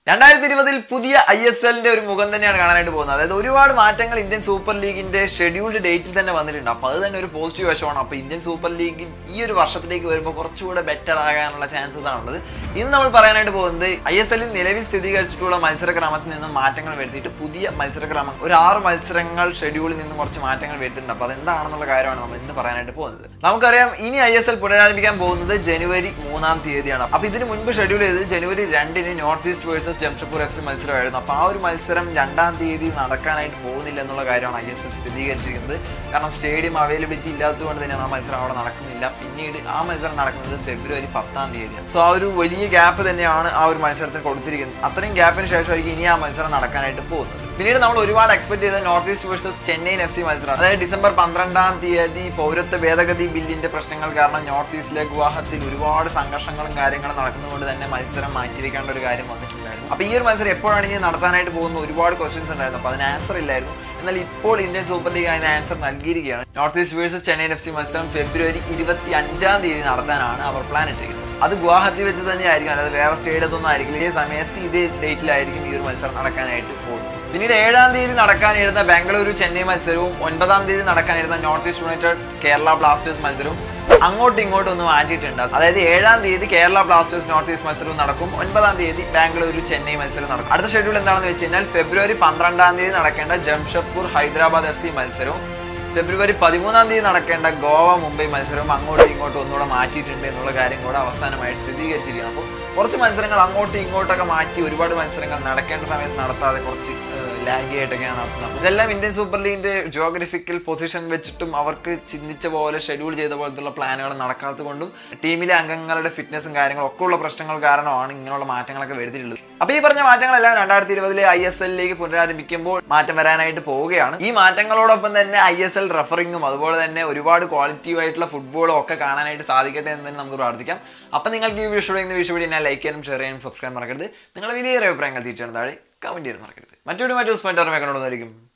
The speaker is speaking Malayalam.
രണ്ടായിരത്തി ഇരുപതിൽ പുതിയ ഐ എസ് എല്ലിന്റെ ഒരു മുഖം തന്നെയാണ് കാണാനായിട്ട് പോകുന്നത് അതായത് ഒരുപാട് മാറ്റങ്ങൾ ഇന്ത്യൻ സൂപ്പർ ലീഗിന്റെ ഷെഡ്യൂൾഡ് ഡേറ്റിൽ തന്നെ വന്നിട്ടുണ്ട് അപ്പോൾ അത് തന്നെ ഒരു പോസിറ്റീവ് വശമാണ് അപ്പോൾ ഇന്ത്യൻ സൂപ്പർ ലീഗ് ഈ ഒരു വർഷത്തിലേക്ക് വരുമ്പോൾ കുറച്ചുകൂടെ ബെറ്റർ ആകാനുള്ള ചാൻസസ് ആണുള്ളത് ഇന്ന് നമ്മൾ പറയാനായിട്ട് പോകുന്നത് ഐ എസ് എല്ലിൽ നിലവിൽ സ്ഥിരീകരിച്ചിട്ടുള്ള മത്സരക്രമത്തിൽ നിന്നും മാറ്റങ്ങൾ വരുത്തിയിട്ട് പുതിയ മത്സരക്രമം ഒരു ആറ് മത്സരങ്ങൾ ഷെഡ്യൂളിൽ നിന്നും കുറച്ച് മാറ്റങ്ങൾ വരുത്തിയിട്ടുണ്ട് അപ്പോൾ അതെന്താണെന്നുള്ള കാര്യമാണ് നമ്മൾ ഇന്ന് പറയാനായിട്ട് പോകുന്നത് നമുക്കറിയാം ഇനി ഐ എസ് എൽ പുനരാരംഭിക്കാൻ പോകുന്നത് ജനുവരി മൂന്നാം തീയതിയാണ് അപ്പോൾ ഇതിന് മുൻപ് ഷെഡ്യൂൾ ചെയ്തത് ജനുവരി രണ്ടിന് North East versus Jamshedpur F C മത്സരമായിരുന്നു അപ്പോൾ ആ ഒരു മത്സരം രണ്ടാം തീയതി നടക്കാനായിട്ട് പോകുന്നില്ല എന്നുള്ള കാര്യമാണ് ഐ എസ് എൽ സ്ഥിരീകരിച്ചിരിക്കുന്നത് കാരണം സ്റ്റേഡിയം അവൈലബിലിറ്റി ഇല്ലാത്തതുകൊണ്ട് തന്നെ ആ മത്സരം അവിടെ നടക്കുന്നില്ല പിന്നീട് ആ മത്സരം നടക്കുന്നത് ഫെബ്രുവരി പത്താം തീയതിയാണ് സോ ആ ഒരു വലിയ ഗ്യാപ്പ് തന്നെയാണ് ആ ഒരു മത്സരത്തിന് കൊടുത്തിരിക്കുന്നത് അത്രയും ഗ്യാപ്പിന് ശേഷമായിരിക്കും ഇനി ആ മത്സരം നടക്കാനായിട്ട് പോകുന്നത് പിന്നീട് നമ്മൾ ഒരുപാട് എക്സ്പെക്ട് ചെയ്ത North East versus Chennaiyin F C മത്സരം അതായത് ഡിസംബർ പന്ത്രണ്ടാം തീയതി പൗരത്വ ഭേദഗതി ബില്ലിന്റെ പ്രശ്നങ്ങൾ കാരണം നോർത്ത് ഈസ്റ്റിലെ ഗുവാഹത്തിൽ ഒരുപാട് സംഘർഷങ്ങളും കാര്യങ്ങളും നടക്കുന്നതുകൊണ്ട് തന്നെ മത്സരം മാറ്റിവെക്കേണ്ട ഒരു കാര്യം വന്നിട്ടുണ്ടായിരുന്നു അപ്പോൾ ഈ ഒരു മത്സരം എപ്പോഴാണ് ഇനി നടത്താനായിട്ട് പോകുന്ന ഒരുപാട് ക്വസ്റ്റ്യൻസ് ഉണ്ടായിരുന്നു അപ്പോൾ അതിന് ആൻസർ ഇല്ലായിരുന്നു എന്നാൽ ഇപ്പോൾ ഇന്ത്യൻ സൂപ്പർ ലീഗ് അതിന് ആൻസർ നൽകിയിരിക്കുകയാണ് North East versus Chennaiyin F C മത്സരം ഫെബ്രുവരി ഇരുപത്തി അഞ്ചാം തീയതി നടത്താനാണ് അവർ പ്ലാൻ ഇട്ടിരിക്കുന്നത് അത് ഗുവാഹത്തി വെച്ച് തന്നെ ആയിരിക്കും അതായത് വേറെ സ്റ്റേഡിയത്തൊന്നും ആയിരിക്കില്ല ഇതേ സമയത്ത് ഇതേ ഡേറ്റിലായിരിക്കും ഈ ഒരു മത്സരം നടക്കാനായിട്ട് പോകുന്നത് പിന്നീട് ഏഴാം തീയതി നടക്കാനിരുന്ന ബാംഗ്ലൂരു ചെന്നൈ മത്സരവും ഒൻപതാം തീയതി നടക്കാനിരുന്ന North East United Kerala Blasters മത്സരവും അങ്ങോട്ടും ഇങ്ങോട്ടും ഒന്ന് മാറ്റിയിട്ടുണ്ട് അതായത് ഏഴാം തീയതി കേരള ബ്ലാസ്റ്റേഴ്സ് നോർത്ത് ഈസ്റ്റ് മത്സരവും നടക്കും ഒൻപതാം തീയതി ബാംഗ്ലൂരു ചെന്നൈ മത്സരം നടക്കും അടുത്ത ഷെഡ്യൂൾ എന്താണെന്ന് വെച്ച് കഴിഞ്ഞാൽ ഫെബ്രുവരി പന്ത്രണ്ടാം തീയതി നടക്കേണ്ട ജംഷഡ്പൂർ ഹൈദരാബാദ് എഫ് സി മത്സരവും ഫെബ്രുവരി പതിമൂന്നാം തീയതി നടക്കേണ്ട ഗോവ മുംബൈ മത്സരവും അങ്ങോട്ടും ഇങ്ങോട്ടും ഒന്നുകൂടെ മാറ്റിയിട്ടുണ്ട് എന്നുള്ള കാര്യം കൂടെ അവസാനമായിട്ട് സ്ഥിരീകരിച്ചിരിക്കുന്നു അപ്പോൾ കുറച്ച് മത്സരങ്ങൾ അങ്ങോട്ടും ഇങ്ങോട്ടൊക്കെ മാറ്റി ഒരുപാട് മത്സരങ്ങൾ നടക്കേണ്ട സമയത്ത് നടത്താതെ കുറച്ച് ലാഗി ആയിട്ടൊക്കെയാണ് നടത്തുന്നത് ഇതെല്ലാം ഇന്ത്യൻ സൂപ്പർ ലീഗിന്റെ ജോഗ്രഫിക്കൽ പൊസിഷൻ വെച്ചിട്ടും അവർക്ക് ചിന്തിച്ച പോലെ ഷെഡ്യൂൾ ചെയ്ത പോലത്തുള്ള പ്ലാനുകൾ നടക്കാത്തത് കൊണ്ടും ടീമിലെ അംഗങ്ങളുടെ ഫിറ്റ്നസും കാര്യങ്ങളും ഒക്കെ ഉള്ള പ്രശ്നങ്ങൾ കാരണമാണ് ഇങ്ങനെയുള്ള മാറ്റങ്ങളൊക്കെ വരുത്തിയിട്ടുള്ളത് അപ്പോൾ ഈ പറഞ്ഞ മാറ്റങ്ങളെല്ലാം രണ്ടായിരത്തി ഇരുപതിലെ ഐ എസ് എല്ലിലേക്ക് പുനരാരംഭിക്കുമ്പോൾ മാറ്റം വരാനായിട്ട് പോവുകയാണ് ഈ മാറ്റങ്ങളോടൊപ്പം തന്നെ ഐ എസ് എൽ റഫറിങ്ങും അതുപോലെ തന്നെ ഒരുപാട് ക്വാളിറ്റീവ് ആയിട്ടുള്ള ഫുട്ബോളും ഒക്കെ കാണാനായിട്ട് സാധിക്കട്ടെ എന്ന് തന്നെ നമുക്ക് പ്രാർത്ഥിക്കാം അപ്പം നിങ്ങൾക്ക് ഈ വീഡിയോ ഇന്ന് വീഡിയോ വീഡിയോ ലൈക്ക് ചെയ്യാനും ഷെയർ ചെയ്യാനും സബ്സ്ക്രൈബ് മറക്കരുത് നിങ്ങളുടെ വലിയ അഭിപ്രായങ്ങൾ തീർച്ചയായും താഴെ കമന്റ് ചെയ്യാൻ മറക്കരുത് മറ്റൊരു മറ്റു സ്പെൻഡർ മേഖലയോടായിരിക്കും